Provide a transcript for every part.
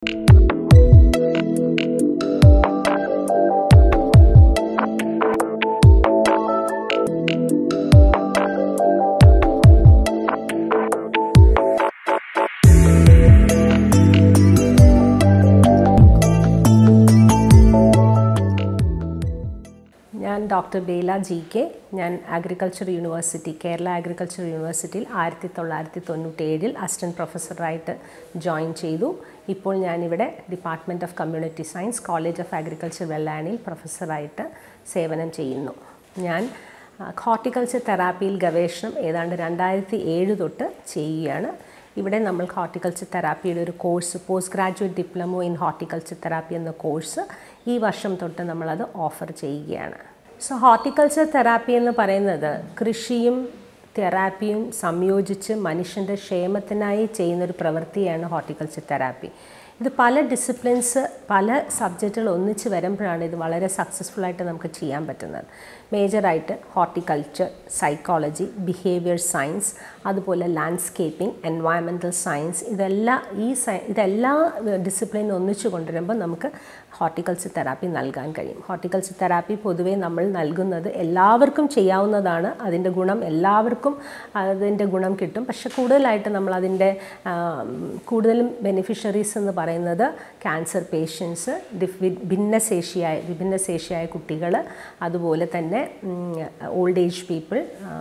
ഞാൻ doctor Bela G K ഞാൻ agriculture university Kerala agriculture യൂണിവേഴ്സിറ്റിയിൽ ആയിരത്തി തൊള്ളായിരത്തി തൊണ്ണൂറ്റേഴിൽ അസിസ്റ്റൻറ്റ് പ്രൊഫസറായിട്ട് ജോയിൻ ചെയ്തു ഇപ്പോൾ ഞാനിവിടെ department of community science college of agriculture വെള്ളാനിയിൽ പ്രൊഫസറായിട്ട് സേവനം ചെയ്യുന്നു ഞാൻ ഹോർട്ടിക്കൾച്ചർ തെറാപ്പിയിൽ ഗവേഷണം ഏതാണ്ട് രണ്ടായിരത്തി ഏഴ് തൊട്ട് ചെയ്യുകയാണ് ഇവിടെ നമ്മൾ ഹോർട്ടിക്കൾച്ചർ തെറാപ്പിയുടെ ഒരു course post graduate diploma in horticulture therapy എന്ന കോഴ്സ് ഈ വർഷം തൊട്ട് നമ്മളത് ഓഫർ ചെയ്യുകയാണ് സോ ഹോർട്ടിക്കൾച്ചർ തെറാപ്പി എന്ന് പറയുന്നത് കൃഷിയും തെറാപ്പിയും സംയോജിച്ച് മനുഷ്യൻ്റെ ക്ഷേമത്തിനായി ചെയ്യുന്നൊരു പ്രവൃത്തിയാണ് ഹോർട്ടിക്കൾച്ചർ തെറാപ്പി ഇത് പല ഡിസിപ്ലിൻസ് പല സബ്ജക്റ്റുകൾ ഒന്നിച്ച് വരുമ്പോഴാണ് ഇത് വളരെ സക്സസ്ഫുൾ ആയിട്ട് നമുക്ക് ചെയ്യാൻ പറ്റുന്നത് മേജറായിട്ട് ഹോർട്ടിക്കൾച്ചർ സൈക്കോളജി ബിഹേവിയർ സയൻസ് അതുപോലെ ലാൻഡ്സ്കേപ്പിംഗ് എൻവയറമെൻറ്റൽ സയൻസ് ഇതെല്ലാം ഈ സയ ഇതെല്ലാ ഡിസിപ്ലിൻ ഒന്നിച്ചു കൊണ്ടുവരുമ്പോൾ നമുക്ക് ഹോർട്ടിക്കൾച്ചർ തെറാപ്പി നൽകാൻ കഴിയും ഹോർട്ടിക്കൾച്ചർ തെറാപ്പി പൊതുവേ നമ്മൾ നൽകുന്നത് എല്ലാവർക്കും ചെയ്യാവുന്നതാണ് അതിൻ്റെ ഗുണം എല്ലാവർക്കും അതിൻ്റെ ഗുണം കിട്ടും പക്ഷെ കൂടുതലായിട്ട് നമ്മൾ അതിൻ്റെ കൂടുതലും ബെനിഫിഷ്യറീസ് എന്ന് പറയുന്നത് ക്യാൻസർ പേഷ്യൻസ് ഭിന്നശേഷിയായ വിഭിന്നശേഷിയായ കുട്ടികൾ അതുപോലെ തന്നെ ഓൾഡ് ഏജ് പീപ്പിൾ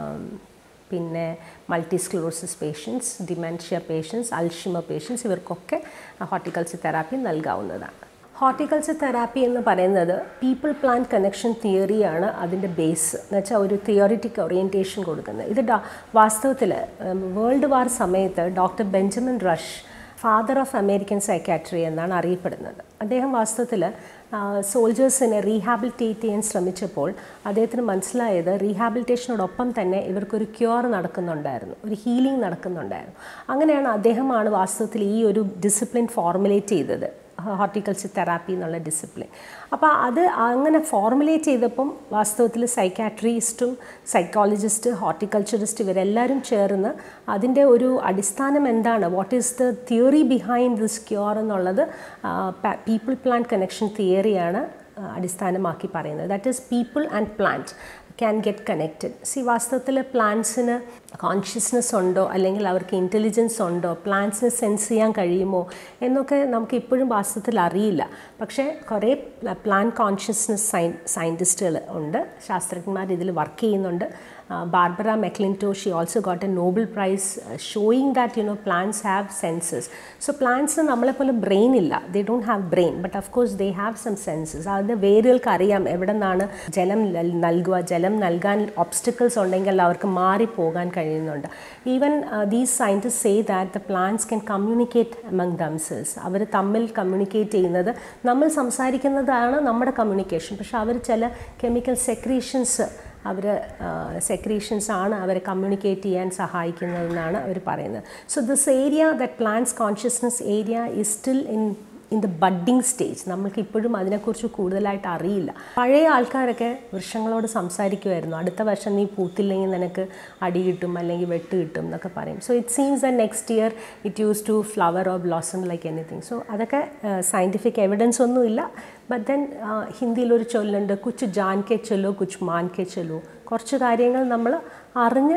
പിന്നെ multi sclerosis patients dementia patients Alzheimer patients ഇവർക്കൊക്കെ ഹോർട്ടിക്കൾച്ചർ തെറാപ്പി നൽകാവുന്നതാണ് ഹോർട്ടിക്കൾച്ചർ തെറാപ്പി എന്ന് പറയുന്നത് പീപ്പിൾ പ്ലാന്റ് കണക്ഷൻ തിയറിയാണ് അതിൻ്റെ ബേസ് എന്ന് വെച്ചാൽ ഒരു തിയോറിറ്റിക് ഓറിയൻറ്റേഷൻ കൊടുക്കുന്നത് ഇത് വാസ്തവത്തിൽ വേൾഡ് വാർ സമയത്ത് doctor Benjamin Rush father of American psychiatry എന്നാണ് അറിയപ്പെടുന്നത് അദ്ദേഹം വാസ്തവത്തിൽ സോൾജേഴ്സിനെ റീഹാബിലിറ്റേറ്റ് ചെയ്യാൻ ശ്രമിച്ചപ്പോൾ അദ്ദേഹത്തിന് മനസ്സിലായത് റീഹാബിലിറ്റേഷനോടൊപ്പം തന്നെ ഇവർക്കൊരു ക്യൂർ നടക്കുന്നുണ്ടായിരുന്നു ഒരു ഹീലിംഗ് നടക്കുന്നുണ്ടായിരുന്നു അങ്ങനെയാണ് അദ്ദേഹമാണ് വാസ്തവത്തിൽ ഈ ഒരു ഡിസിപ്ലിൻ ഫോർമുലേറ്റ് ചെയ്തത് ഹോർട്ടിക്കൾച്ചർ തെറാപ്പി എന്നുള്ള ഡിസിപ്ലിൻ അപ്പോൾ അത് അങ്ങനെ ഫോർമുലേറ്റ് ചെയ്തപ്പം വാസ്തവത്തിൽ സൈക്കാട്രിസ്റ്റും സൈക്കോളജിസ്റ്റ് ഹോർട്ടിക്കൾച്ചറിസ്റ്റ് ഇവരെല്ലാവരും ചേർന്ന് അതിൻ്റെ ഒരു അടിസ്ഥാനം എന്താണ് what is the theory behind this cure എന്നുള്ളത് പീപ്പിൾ പ്ലാന്റ് കണക്ഷൻ തിയറിയാണ് അടിസ്ഥാനമാക്കി പറയുന്നത് that is people and plant can get connected see വാസ്തവത്തിൽ പ്ലാന്റ്സിന് കോൺഷ്യസ്നെസ് ഉണ്ടോ അല്ലെങ്കിൽ അവർക്ക് ഇൻ്റലിജൻസ് ഉണ്ടോ പ്ലാന്റ്സിന് സെൻസ് ചെയ്യാൻ കഴിയുമോ എന്നൊക്കെ നമുക്ക് ഇപ്പോഴും വാസ്തവത്തിൽ അറിയില്ല പക്ഷേ കുറേ പ്ലാൻ കോൺഷ്യസ്നെസ് സയൻ സയൻറ്റിസ്റ്റുകൾ ഉണ്ട് ശാസ്ത്രജ്ഞന്മാർ ഇതിൽ വർക്ക് ചെയ്യുന്നുണ്ട് Barbara McClintock she also got a Nobel prize showing that you know plants have senses so പ്ലാന്റ്സിന് നമ്മളെപ്പോലെ ബ്രെയിൻ ഇല്ല they don't have brain but of course they have some senses അത് വേരുകൾക്ക് അറിയാം എവിടെ നിന്നാണ് ജലം നൽകുക ജലം നൽകാൻ ഒബ്സ്റ്റക്കിൾസ് ഉണ്ടെങ്കിൽ അവർക്ക് മാറിപ്പോകാൻ കഴിയുന്നുണ്ട് even these scientist say that the plants can communicate among themselves അവർ തമ്മിൽ കമ്മ്യൂണിക്കേറ്റ് ചെയ്യുന്നത് നമ്മൾ സംസാരിക്കുന്നതാണ് നമ്മുടെ കമ്മ്യൂണിക്കേഷൻ പക്ഷെ അവർ ചില കെമിക്കൽ സെക്രീഷൻസ് അവർ സെക്രീഷൻസ് ആണ് അവരെ കമ്മ്യൂണിക്കേറ്റ് ചെയ്യാൻ സഹായിക്കുന്നതെന്നാണ് അവർ പറയുന്നത് so this area that plants consciousness area is still in in the budding stage നമ്മൾക്ക് ഇപ്പോഴും അതിനെക്കുറിച്ച് കൂടുതലായിട്ട് അറിയില്ല പഴയ ആൾക്കാരൊക്കെ വൃക്ഷങ്ങളോട് സംസാരിക്കുമായിരുന്നു അടുത്ത വർഷം നീ പൂത്തില്ലെങ്കിൽ നിനക്ക് അടി കിട്ടും അല്ലെങ്കിൽ വെട്ട് കിട്ടും എന്നൊക്കെ പറയും so it seems the next year it use to flower or blossom like anything so അതൊക്കെ സയൻറ്റിഫിക് എവിഡൻസ് ഒന്നുമില്ല ബട്ട് ദെൻ ഹിന്ദിയിലൊരു ചൊല്ലുണ്ട് കുച്ച് ജാൻ കെ ചൊല്ലോ കുച്ച് മാൻ കെ ചൊല്ലോ കുറച്ച് കാര്യങ്ങൾ നമ്മൾ അറിഞ്ഞ്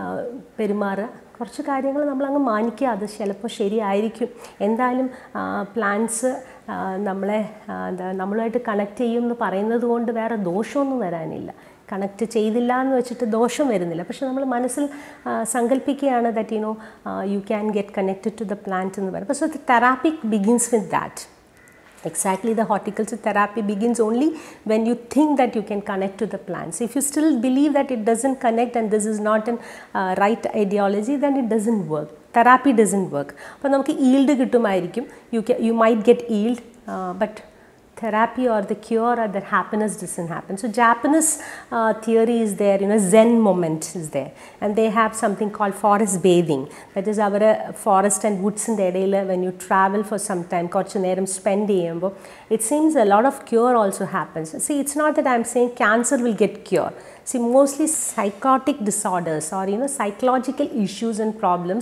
പെരുമാറുക കുറച്ച് കാര്യങ്ങൾ നമ്മളങ്ങ് മാനിക്കുക അത് ചിലപ്പോൾ ശരിയായിരിക്കും എന്തായാലും പ്ലാന്റ്സ് നമ്മളെ എന്താ നമ്മളുമായിട്ട് കണക്ട് ചെയ്യും എന്ന് പറയുന്നത് കൊണ്ട് വേറെ ദോഷമൊന്നും വരാനില്ല കണക്ട് ചെയ്തില്ല എന്ന് വെച്ചിട്ട് ദോഷം വരുന്നില്ല പക്ഷെ നമ്മൾ മനസ്സിൽ സങ്കല്പിക്കുകയാണ് that you know you can get connected to the plant എന്ന് പറയും പക്ഷേ therapeutic begins with that exactly the horticulture therapy begins only when you think that you can connect to the plants if you still believe that it doesn't connect and this is not an uh, right ideology then it doesn't work therapy doesn't work അപ്പോൾ നമുക്ക് yield കിട്ടുമായിരിക്കും you you might get yield but therapy or the cure or the happiness doesn't happen. So Japanese uh, theory is there, you know, Zen moment is there. And they have something called forest bathing. That is our uh, forest and woods in the area when you travel for some time, കുറച്ച് നേരം spend ചെയ്യുമ്പോൾ it seems a lot of cure also happens. See, it's not that I'm saying cancer will get cure. See, mostly psychotic disorders or, you know, psychological issues and problems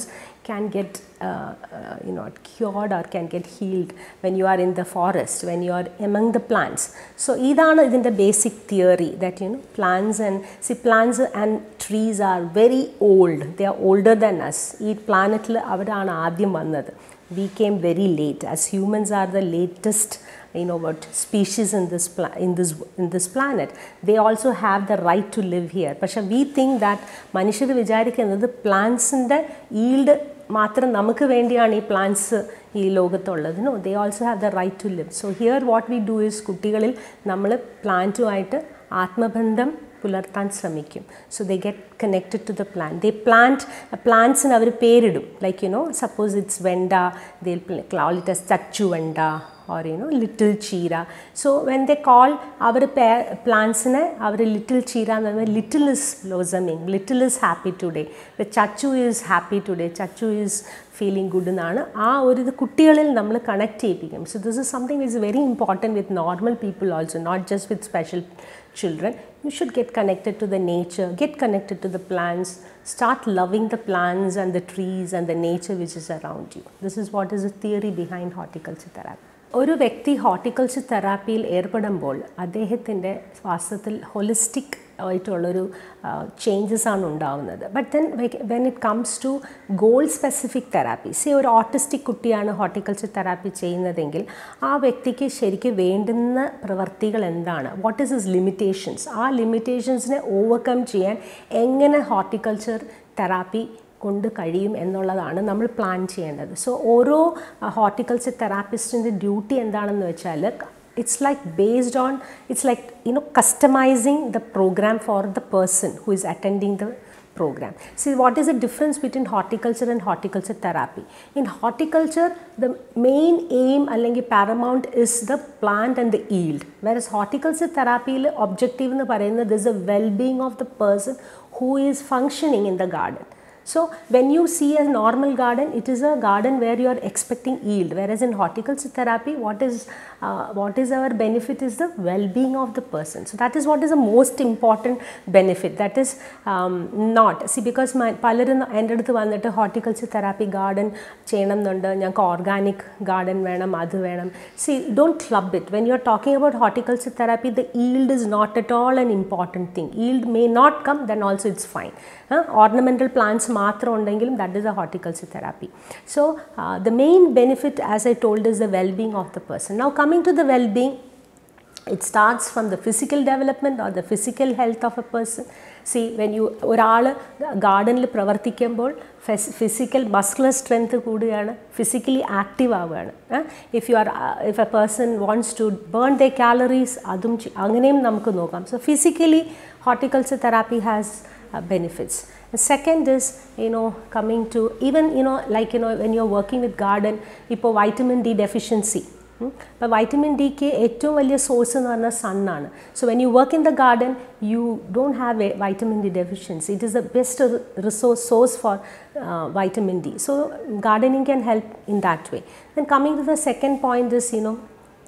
can get uh, uh, you know cured or can get healed when you are in the forest when you are among the plants so ഇതാണ് ഇതിൻ്റെ basic theory that you know plants and see plants and trees are very old they are older than us ഈ പ്ലാനറ്റിൽ അവരാണ് ആദ്യം വന്നത് we came very late as humans are the latest you know what species in this pla- in this in this planet they also have the right to live here പക്ഷെ we think that മനുഷ്യർ വിചാരിക്കുന്നത് പ്ലാന്റ്സിൻ്റെ yield മാത്രം നമുക്ക് വേണ്ടിയാണ് ഈ plants ഈ ലോകത്തുള്ളത് no they also have the right to live so here what we do is കുട്ടികളിൽ നമ്മൾ പ്ലാന്റുമായിട്ട് ആത്മബന്ധം പുലർത്താൻ ശ്രമിക്കും so they get connected to the plant they plant പ്ലാന്റ്സിന് അവർ പേരിടും like you know suppose it's venda they ക്ലാൾ it S ചച്ചു വെണ്ട or you know little cheera so when they call our plants-നെ അവർ ലിറ്റിൽ ചീര എന്ന് പറയുമ്പോൾ little is blossoming little is happy today the Chachu is happy today Chachu is feeling good എന്നാണ് ആ ഒരു ഇത് കുട്ടികളിൽ നമ്മൾ കണക്ട് ചെയ്യിപ്പിക്കും so this is something is very important with normal people also not just with special children you should get connected to the nature get connected to the plants start loving the plants and the trees and the nature which is around you this is what is the theory behind horticulture therapy ഒരു വ്യക്തി horticulture തെറാപ്പിയിൽ ഏർപ്പെടുമ്പോൾ അദ്ദേഹത്തിൻ്റെ വാസ്തവത്തിൽ ഹൊളിസ്റ്റിക് ആയിട്ടുള്ളൊരു changes ആണ് ഉണ്ടാവുന്നത് but then when it comes to goal specific therapy see ഒരു autistic കുട്ടിയാണ് ഹോർട്ടിക്കൾച്ചർ തെറാപ്പി ചെയ്യുന്നതെങ്കിൽ ആ വ്യക്തിക്ക് ശരിക്കും വേണ്ടുന്ന പ്രവർത്തികൾ എന്താണ് വാട്ട് ഈസ് ഇസ് ലിമിറ്റേഷൻസ് ആ ലിമിറ്റേഷൻസിനെ ഓവർകം ചെയ്യാൻ എങ്ങനെ ഹോർട്ടിക്കൾച്ചർ തെറാപ്പി കൊണ്ട് കഴിയും എന്നുള്ളതാണ് നമ്മൾ പ്ലാൻ ചെയ്യേണ്ടത് സോ ഓരോ ഹോർട്ടിക്കൾച്ചർ തെറാപ്പിസ്റ്റിൻ്റെ ഡ്യൂട്ടി എന്താണെന്ന് വെച്ചാൽ it's like based on it's like you know customizing the program for the person who is attending the program. See, what is the difference between horticulture and horticulture therapy? In horticulture, the main aim അല്ലെങ്കിൽ paramount is the plant and the yield. Whereas horticulture therapy objective എന്ന് പറയുന്നത് is the well-being of the person who is functioning in the garden. So when you see a normal garden, it is a garden where you are expecting yield. Whereas in horticulture therapy, what is uh, what is our benefit is the well-being of the person. So that is what is the most important benefit. That is um, not see because my പലരും എൻ്റെ അടുത്ത് വന്നിട്ട് horticulture therapy garden ചെയ്യണം എന്നുണ്ട് ഞങ്ങൾക്ക് organic garden വേണം അത് വേണം see don't club it when you are talking about horticulture therapy the yield is not at all an important thing yield may not come then also it's fine ornamental plants മാത്രം ഉണ്ടെങ്കിലും that is a horticulture therapy so the main benefit as I told is the wellbeing of the person now coming to the wellbeing it starts from the physical development or the physical health of a person see when you ഒരാൾ ഗാർഡനിൽ പ്രവർത്തിക്കുമ്പോൾ physical muscular strength കൂടുകയാണ് physically active ആവുകയാണ് if you are if a person wants to burn the calories അതും അങ്ങനെയും നമുക്ക് നോക്കാം so physically horticulture therapy has benefits. The second is, you know, coming to even, you know, like, you know, when you're working with garden, ഇപ്പോൾ vitamin D deficiency. അപ്പോൾ vitamin ഡിക്ക് ഏറ്റവും വലിയ source എന്ന് പറഞ്ഞാൽ സണ്ണാണ് so when you work in the garden you don't have a vitamin D deficiency it is the best resource source for vitamin D so gardening can help in that way then coming to the second point is you know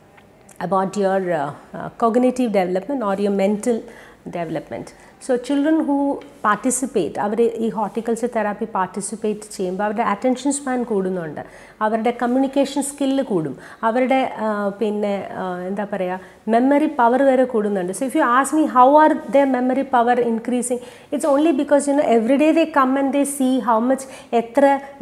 about your uh, uh, cognitive development or your mental development. So children who participate അവർ ഈ horticulture therapy participate ചെയ്യുമ്പോൾ അവരുടെ attention span കൂടുന്നുണ്ട് അവരുടെ communication skill കൂടും അവരുടെ പിന്നെ എന്താ പറയുക മെമ്മറി പവർ വരെ കൂടുന്നുണ്ട് so if you ask me how are the memory power increasing it's only because you know every day they come and they see how much എത്ര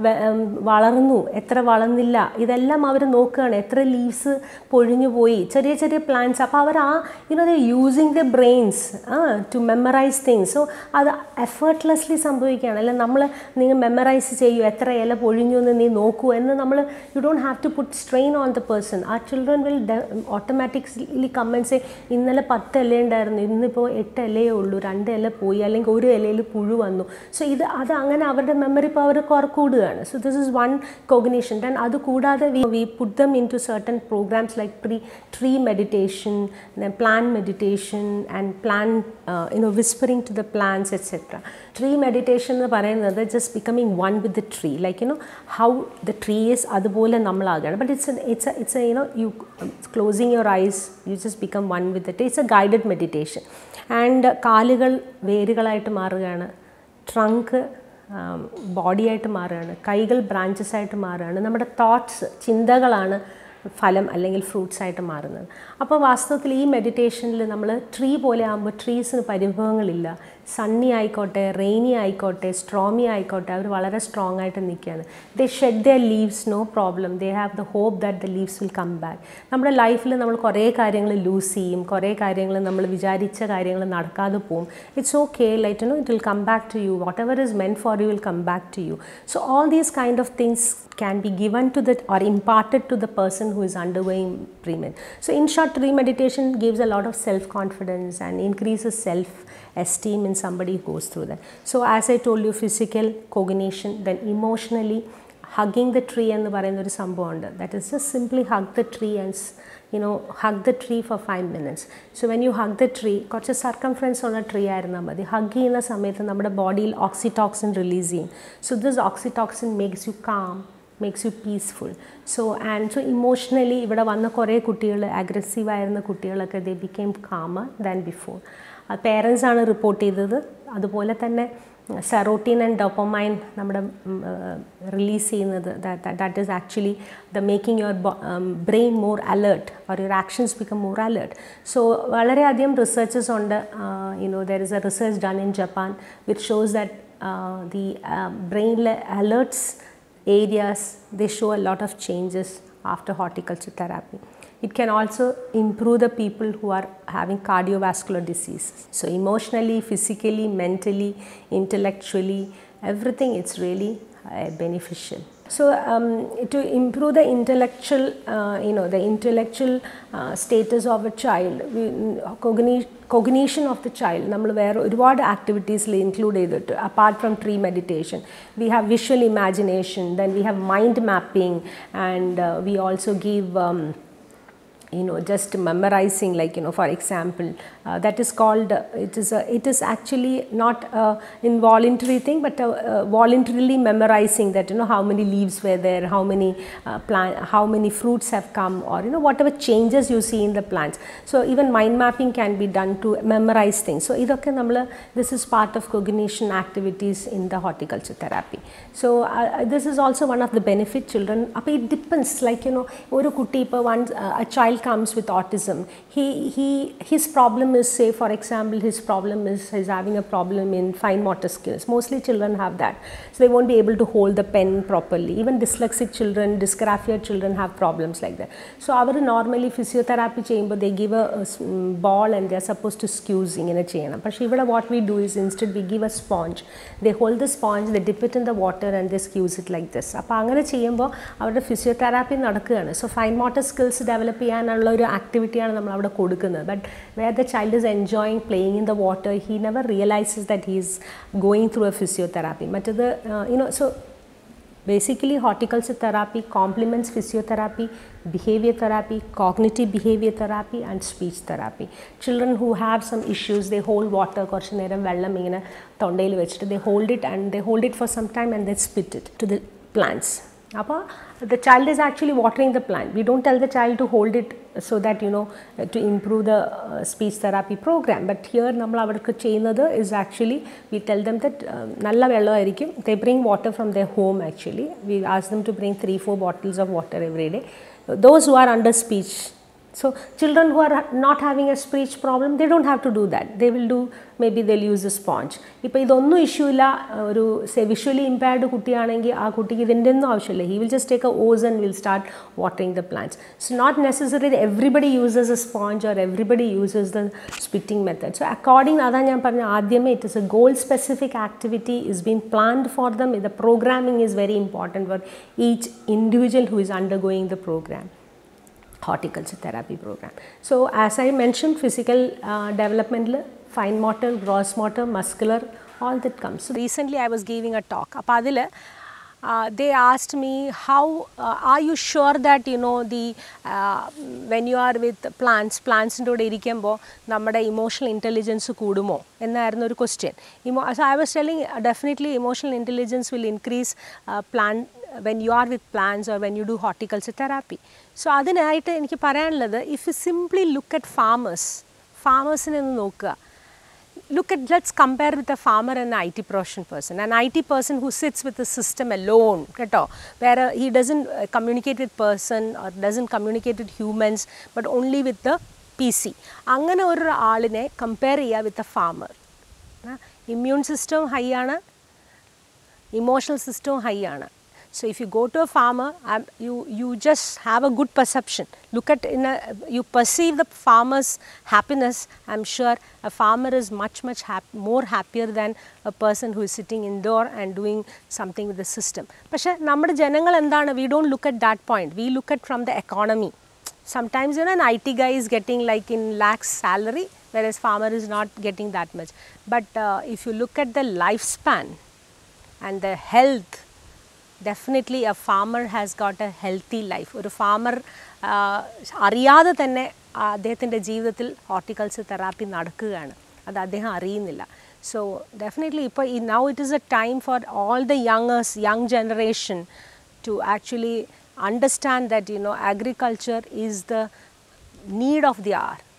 വളർന്നു എത്ര വളർന്നില്ല ഇതെല്ലാം അവർ നോക്കുകയാണ് എത്ര ലീവ്സ് പൊഴിഞ്ഞു പോയി ചെറിയ ചെറിയ പ്ലാന്റ്സ് അപ്പോൾ അവർ ആ you know the using the brains to memorize things so അത് എഫേർട്ട്ലെസ്ലി സംഭവിക്കുകയാണ് അല്ല നമ്മൾ നിങ്ങൾ മെമ്മറൈസ് ചെയ്യൂ എത്ര ഇല പൊഴിഞ്ഞു എന്ന് നീ നോക്കൂ എന്ന് നമ്മൾ you don't have to put strain on the person ആ ചിൽഡ്രൻ വിൽ ഓട്ടോമാറ്റിക്കലി കമൻസ് ഇന്നലെ പത്ത് ഇല ഉണ്ടായിരുന്നു ഇന്നിപ്പോൾ എട്ട് ഇലയേ ഉള്ളൂ രണ്ട് ഇല പോയി അല്ലെങ്കിൽ ഒരു ഇലയിൽ പുഴു വന്നു സോ ഇത് അത് അങ്ങനെ അവരുടെ മെമ്മറി പവർ കൂടുകയാണ് so this is one cognition then അത് കൂടാതെ we we put them into certain programs like pre tree meditation plant meditation and plant you know whispering to the plants etcetera tree meditation എന്ന് പറയുന്നത് just becoming one with the tree like you know how the tree is അതുപോലെ നമ്മളാകുകയാണ് but it's it's it's you know you closing your eyes you just become one with the tree it's a guided meditation and കാലുകൾ വേരുകളായിട്ട് മാറുകയാണ് trunk ബോഡിയായിട്ട് മാറുകയാണ് കൈകൾ branches ആയിട്ട് മാറുകയാണ് നമ്മുടെ തോട്ട്സ് ചിന്തകളാണ് ഫലം അല്ലെങ്കിൽ ഫ്രൂട്ട്സ് ആയിട്ട് മാറുന്നത് അപ്പോൾ വാസ്തവത്തിൽ ഈ മെഡിറ്റേഷനിൽ നമ്മൾ ട്രീ പോലെ ആകുമ്പോൾ ട്രീസിന് പരിഭവങ്ങളില്ല സണ്ണി ആയിക്കോട്ടെ റെയിനി ആയിക്കോട്ടെ സ്ട്രോമി ആയിക്കോട്ടെ അവർ വളരെ സ്ട്രോങ് ആയിട്ട് നിൽക്കുകയാണ് they shed the leaves no problem they have the hope that the leaves will come back നമ്മുടെ ലൈഫിൽ നമ്മൾ കുറേ കാര്യങ്ങൾ ലൂസ് ചെയ്യും കുറേ കാര്യങ്ങൾ നമ്മൾ വിചാരിച്ച കാര്യങ്ങൾ നടക്കാതെ പോകും it's okay light no it will come back to you whatever is meant for you will come back to you so all these kind of things can be given to the or imparted to the person who is undergoing pre-med. So in short, tree meditation gives a lot of self-confidence and increases self-esteem in somebody who goes through that. So as I told you, physical, cognition, then emotionally, hugging the tree എന്ന് പറയുന്ന ഒരു സംഭവമുണ്ട് that is just simply hug the tree and you know hug the tree for five minutes so when you hug the tree കുറച്ച് circumference ഉള്ള tree ആയിരുന്നാൽ മതി hug ചെയ്യുന്ന സമയത്ത് നമ്മുടെ ബോഡിയിൽ ഓക്സിറ്റോക്സിൻ റിലീസ് ചെയ്യും so this oxytocin makes you calm makes you peaceful so and so emotionally ഇവിടെ വന്ന കുറേ കുട്ടികൾ അഗ്രസീവ് ആയിരുന്ന കുട്ടികളൊക്കെ they became calmer than before parents ആണ് റിപ്പോർട്ട് ചെയ്തത് അതുപോലെ തന്നെ സെറോട്ടീൻ ആൻഡ് ഡോപ്പമൈൻ നമ്മുടെ റിലീസ് ചെയ്യുന്നത് that is actually the making your brain more alert or your actions become more alert so വളരെയധികം റിസർച്ചസ് ഉണ്ട് you know there is a research done in Japan which shows that the ബ്രെയിനിലെ alerts areas they show a lot of changes after horticulture therapy it can also improve the people who are having cardiovascular diseases so emotionally physically mentally intellectually everything it's really uh, beneficial so um, to improve the intellectual uh, you know the intellectual uh, status of a child we, cognition cognition of the child നമ്മൾ വേറെ ഒരുപാട് ആക്ടിവിറ്റീസിൽ include ചെയ്തിട്ട് apart from tree meditation we have visual imagination then we have mind mapping and we also give you know just memorizing like you know for example uh, that is called uh, it is a, it is actually not a involuntary thing but a, a voluntarily memorizing that you know how many leaves were there how many uh, plant how many fruits have come or you know whatever changes you see in the plants so even mind mapping can be done to memorize things so idokke nammal this is part of cognition activities in the horticulture therapy so uh, this is also one of the benefit children അപ്പോൾ it depends like you know ഒരു കുട്ടി ഇപ്പോൾ one a child comes with autism he he his problem is say for example his problem is he's having a problem in fine motor skills mostly children have that so they won't be able to hold the pen properly even dyslexic children dysgraphia children have problems like that so അവർ normally physiotherapy ചെയ്യുമ്പോൾ they give a, a ball and they're supposed to squeeze ഇങ്ങനെ ചെയ്യണം പക്ഷേ ഇവിടെ what we do is instead we give a sponge they hold the sponge they dip it in the water and they squeeze it like this അപ്പോൾ അങ്ങനെ ചെയ്യുമ്പോൾ അവരുടെ physiotherapy നടക്കുകയാണ് so fine motor skills develop ചെയ്യാനുള്ള ഒരു ആക്ടിവിറ്റിയാണ് നമ്മൾ അവിടെ കൊടുക്കുന്നത് but where the child is enjoying playing in the water he never realises that he is going through a physiotherapy മറ്റത് you know so basically horticulture therapy complements physiotherapy behavior therapy cognitive behavior therapy and speech therapy children who have some issues they hold water കുറച്ച് നേരം വെള്ളം ഇങ്ങനെ തൊണ്ടയിൽ വെച്ചിട്ട് they hold it and they hold it for some time and they spit it to the plants അപ്പോൾ the child is actually watering the plant we don't tell the child to hold it so that you know to improve the uh, speech therapy program but here നമ്മൾ അവർക്ക് ചെയ്യുന്നത് is actually we tell them that uh, നല്ല വെള്ളമായിരിക്കും they bring water from their home actually we ask them to bring three four bottles of water every day those who are under speech so children who are not having a speech problem they don't have to do that they will do maybe they'll use a sponge ഇപ്പോൾ ഇതൊന്നും issue ഇല്ല ഒരു സെ visually impaired കുട്ടിയാണെങ്കിൽ ആ കുട്ടിക്ക് ഇതിൻ്റെ ഒന്നും ആവശ്യമില്ല he will just take a hose and will start watering the plants so not necessary everybody uses a sponge or everybody uses the spitting method so according അതാ ഞാൻ പറഞ്ഞ ആദ്യമേ it is a goal specific activity is been planned for them the programming is very important for each individual who is undergoing the program horticulture therapy program. So as I mentioned physical uh, developmental, fine motor, gross motor, muscular, all that comes. So recently I was giving a talk. അപ്പോൾ അതിൽ uh, they asked me how uh, are you sure that you know the uh, when you are with plants പ്ലാന്റ്സിൻ്റെ കൂടെ ഇരിക്കുമ്പോൾ നമ്മുടെ emotional intelligence കൂടുമോ എന്നായിരുന്നു ഒരു question emo so I was telling definitely emotional intelligence will increase plant when you are with plants or when you do horticulture therapy so അതിനായിട്ട് എനിക്ക് പറയാനുള്ളത് if you simply look at farmers ഫാമേഴ്സിനെ ഒന്ന് നോക്കുക look at let's compare with a farmer and an IT profession person. An IT person who sits with the system alone, കേട്ടോ where uh, he doesn't uh, communicate with person or doesn't communicate with humans but only with the P C അങ്ങനെ ഒരു ആളിനെ compare ചെയ്യുക with a farmer immune സിസ്റ്റവും high ആണ് emotional സിസ്റ്റവും high ആണ് So if you go to a farmer, um, you you just have a good perception. Look at in a you perceive the farmer's happiness. I'm sure a farmer is much much hap- more happier than a person who is sitting indoor and doing something with the system. പക്ഷേ നമ്മുടെ ജനങ്ങൾ എന്താണ് we don't look at that point we look at from the economy sometimes you know an IT guy is getting like in lakhs salary whereas farmer is not getting that much but uh, if you look at the lifespan and the health definitely a farmer has got a healthy life ഒരു farmer അറിയാതെ തന്നെ അദ്ദേഹത്തിൻ്റെ ജീവിതത്തിൽ horticulture therapy നടക്കുകയാണ് അത് അദ്ദേഹം അറിയുന്നില്ല so definitely ഇപ്പോൾ ഈ now it is a time for all the youngers young generation to actually understand that you know agriculture is the need of the hour